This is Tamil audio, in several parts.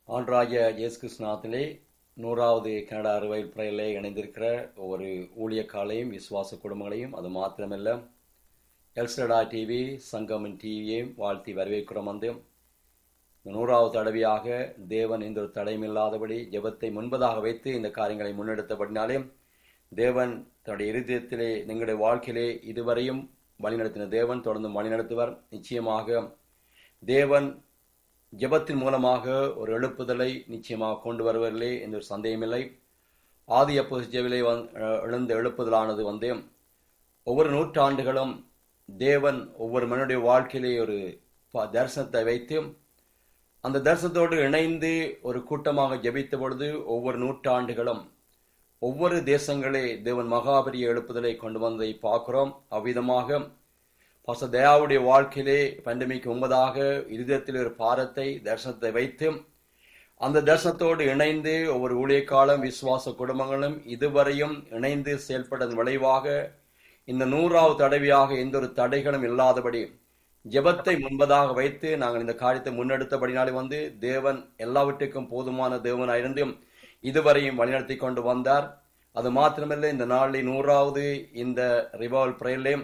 ஆண்டராய இயேசு கிருஷ்ணாத்திலே நூறாவது கனடா அறுவையில் பிறையிலே இணைந்திருக்கிற ஒவ்வொரு ஊழியக்காலையும் விசுவாச குடும்பங்களையும் அது மாத்திரமல்ல எல்சடா டிவி சங்கமன் டிவியையும் வாழ்த்தி வரவேற்கிறோம் வந்து இந்த நூறாவது தடவையாக தேவன் எந்த ஒரு தடையும் இல்லாதபடி ஜெபத்தை முன்பதாக வைத்து இந்த காரியங்களை முன்னெடுத்தபடினாலே தேவன் தன்னுடைய இருதயத்திலே எங்களுடைய வாழ்க்கையிலே இதுவரையும் வழிநடத்தின தேவன் தொடர்ந்து வழிநடத்துவார் நிச்சயமாக தேவன் ஜெபத்தின் மூலமாக ஒரு எழுப்புதலை நிச்சயமாக கொண்டு வருவதிலே எந்த ஒரு சந்தேகமில்லை ஆதி அப்போ ஜெவிலே வந் எழுந்த எழுப்புதலானது வந்து ஒவ்வொரு நூற்றாண்டுகளும் தேவன் ஒவ்வொரு மனுடைய வாழ்க்கையிலே ஒரு தரிசனத்தை வைத்து அந்த தரிசனத்தோடு இணைந்து ஒரு கூட்டமாக ஜெபித்த பொழுது ஒவ்வொரு நூற்றாண்டுகளும் ஒவ்வொரு தேசங்களே தேவன் மகாபரிய எழுப்புதலை கொண்டு வந்ததை பார்க்கிறோம் அவ்விதமாக பாச தயாவுடைய வாழ்க்கையிலே பண்டமிக்கு முன்பதாக இருதயத்தில் ஒரு பாரத்தை தரிசனத்தை வைத்து அந்த தரிசனத்தோடு இணைந்து ஒவ்வொரு ஊழியக்காலம் விசுவாச குடும்பங்களும் இதுவரையும் இணைந்து செயல்பட்டதன் விளைவாக இந்த நூறாவது தடவையாக எந்த ஒரு தடைகளும் இல்லாதபடி ஜெபத்தை முன்பதாக வைத்து நாங்கள் இந்த காரியத்தை முன்னெடுத்தபடினாலே வந்து தேவன் எல்லாவற்றுக்கும் போதுமான தேவனாயிருந்து இதுவரையும் வழிநடத்தி கொண்டு வந்தார் அது மாத்திரமல்ல இந்த நாளில் நூறாவது இந்த ரிவால் பிரேலையும்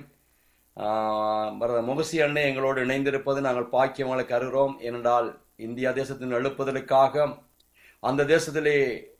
முகசி அண்ணே எங்களோடு இணைந்திருப்பது நாங்கள் பாக்கியங்களை கருகிறோம் ஏனென்றால் இந்தியா தேசத்தின் எழுப்புதலுக்காக அந்த தேசத்திலே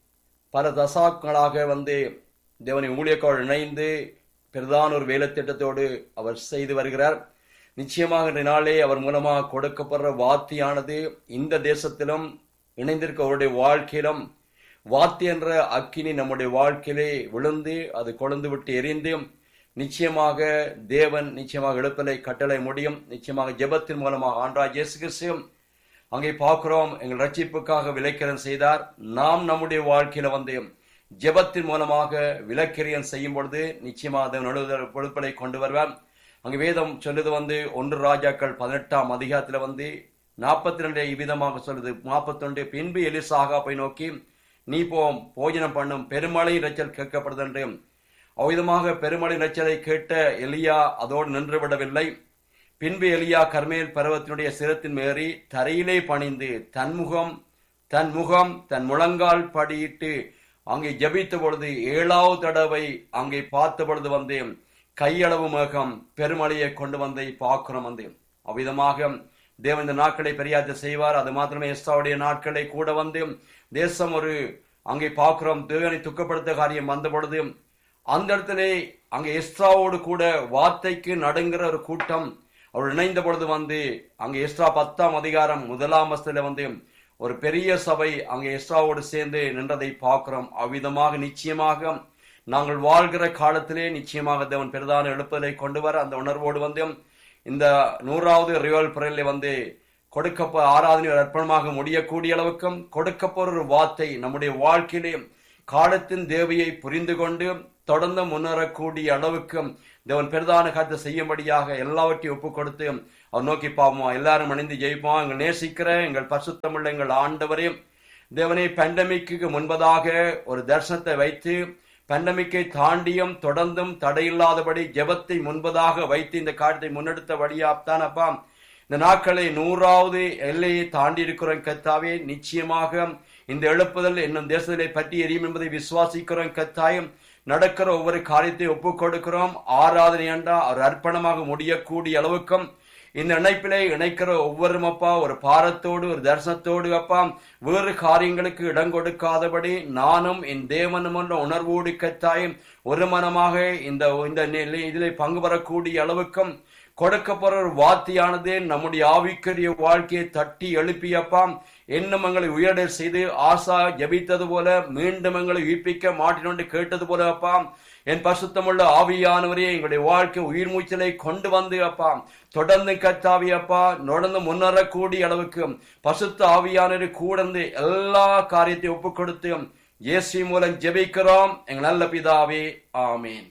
பல தசாக்களாக வந்து தேவனை ஊழியக்கோடு இணைந்து பிரதான ஒரு வேலை திட்டத்தோடு அவர் செய்து வருகிறார் நிச்சயமாக இந்த நாளே அவர் மூலமாக கொடுக்கப்படுற வார்த்தையானது இந்த தேசத்திலும் இணைந்திருக்க அவருடைய வாழ்க்கையிலும் வார்த்தை என்ற அக்கினி நம்முடைய வாழ்க்கையிலே விழுந்து அது கொழுந்து விட்டு எரிந்து நிச்சயமாக தேவன் நிச்சயமாக எழுப்பலை கட்டளை முடியும் நிச்சயமாக ஜெபத்தின் மூலமாக ஆண்டா இயேசு கிறிஸ்து அங்கே பார்க்கிறோம் எங்கள் ரட்சிப்புக்காக விலைக்கரன் செய்தார் நாம் நம்முடைய வாழ்க்கையில வந்து ஜெபத்தின் மூலமாக விலக்கிரியன் செய்யும் பொழுது நிச்சயமாக தேவன் பொழுப்பலை கொண்டு வருவார் அங்கே வேதம் சொல்லுது வந்து ஒன்று ராஜாக்கள் பதினெட்டாம் அதிகாரத்துல வந்து நாற்பத்தி ரெண்டு விதமாக சொல்லுது நாற்பத்தி ரெண்டு பின்பு எலிசாகா போய் நோக்கி நீ போம் போஜனம் பண்ணும் பெருமழை இறைச்சல் கேட்கப்படுது என்று அவ்விதமாக பெருமழை இறைச்சலை கேட்ட எலியா அதோடு நின்று விடவில்லை பின்பு எலியா கர்மேல் பருவத்தினுடைய சிரத்தின் மேறி தரையிலே பணிந்து தன்முகம் தன் முகம் தன் முழங்கால் படியிட்டு அங்கே ஜபித்த பொழுது ஏழாவது தடவை அங்கே பார்த்த பொழுது வந்து கையளவு மேகம் பெருமழையை கொண்டு வந்து பார்க்கிறோம் வந்து அவ்விதமாக தேவன் இந்த நாட்களை பெரியாத்த செய்வார் அது மாத்திரமே எஸ்தாவுடைய நாட்களை கூட வந்து தேசம் ஒரு அங்கே பார்க்கிறோம் தேவனை துக்கப்படுத்த காரியம் வந்த பொழுது அந்த இடத்திலே அங்கே எஸ்ட்ராவோடு கூட வார்த்தைக்கு நடுங்கிற ஒரு கூட்டம் அவர் இணைந்த பொழுது வந்து அங்கே எஸ்ட்ரா பத்தாம் அதிகாரம் முதலாம் வசதியில வந்து ஒரு பெரிய சபை அங்கே எஸ்ட்ராவோடு சேர்ந்து நின்றதை பார்க்கிறோம் அவ்விதமாக நிச்சயமாக நாங்கள் வாழ்கிற காலத்திலே நிச்சயமாக தேவன் பிரதான எழுப்பதை கொண்டு வர அந்த உணர்வோடு வந்து இந்த நூறாவது ரிவல் புறையில வந்து கொடுக்க ஆராதனை அர்ப்பணமாக முடியக்கூடிய அளவுக்கும் கொடுக்கப்போற ஒரு வார்த்தை நம்முடைய வாழ்க்கையிலே காலத்தின் தேவையை புரிந்து கொண்டு தொடர்ந்து முன்னேறக்கூடிய அளவுக்கு தேவன் பிரதான காரியத்தை செய்யும்படியாக எல்லாவற்றையும் ஒப்பு கொடுத்து அவர் நோக்கி பாவோம் எல்லாரும் அணிந்து ஜெயிப்போம் எங்கள் நேசிக்கிற எங்கள் பசுத்தமுள்ள எங்கள் ஆண்டவரையும் தேவனை பேண்டமிக்கு முன்பதாக ஒரு தரிசனத்தை வைத்து பேண்டமிக்கை தாண்டியும் தொடர்ந்தும் தடையில்லாதபடி ஜெபத்தை முன்பதாக வைத்து இந்த காரியத்தை முன்னெடுத்தபடியாத்தான் அப்பா இந்த நாட்களை நூறாவது எல்லையை தாண்டி இருக்கிறோம் கத்தாவே நிச்சயமாக இந்த எழுப்புதல் என்னும் தேசத்திலே பற்றி எரியும் என்பதை விசுவாசிக்கிறோம் கத்தாயம் நடக்கிற ஒவ்வொரு காரியத்தை ஒப்புக் கொடுக்கிறோம் ஆராதனை என்றா ஒரு அர்ப்பணமாக முடியக்கூடிய அளவுக்கும் இந்த இணைப்பிலே இணைக்கிற ஒவ்வொரும் அப்பா ஒரு பாரத்தோடு ஒரு தரிசனத்தோடு அப்பா வேறு காரியங்களுக்கு இடம் கொடுக்காதபடி நானும் என் தேவனும் என்ற உணர்வோடு கத்தாயும் ஒரு மனமாக இந்த இந்த இதிலே பங்கு பெறக்கூடிய அளவுக்கும் கொடுக்கப்படுற ஒரு வார்த்தையானது நம்முடைய ஆவிக்கரிய வாழ்க்கையை தட்டி எழுப்பியப்பா என்னும் எங்களை உயர்டல் செய்து ஆசா ஜபித்தது போல மீண்டும் எங்களை உயிர்ப்பிக்க மாட்டினொன்று கேட்டது போல அப்பா என் பசுத்தமுள்ள ஆவியானவரே எங்களுடைய வாழ்க்கை உயிர் மூச்சலை கொண்டு வந்து அப்பா தொடர்ந்து கத்தாவி அப்பா தொடர்ந்து முன்னேறக்கூடிய அளவுக்கு பசுத்த ஆவியானவரை கூடந்து எல்லா காரியத்தையும் ஒப்புக் கொடுத்து இயேசு மூலம் ஜெபிக்கிறோம் எங்கள் நல்ல பிதாவே ஆமீன்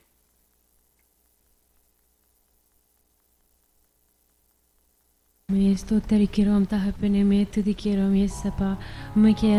மே ஸ்தோத்தரிக்கிறோம் தகப்பனே மே துதிக்கிறோம் ஏசப்பா உமைக்கு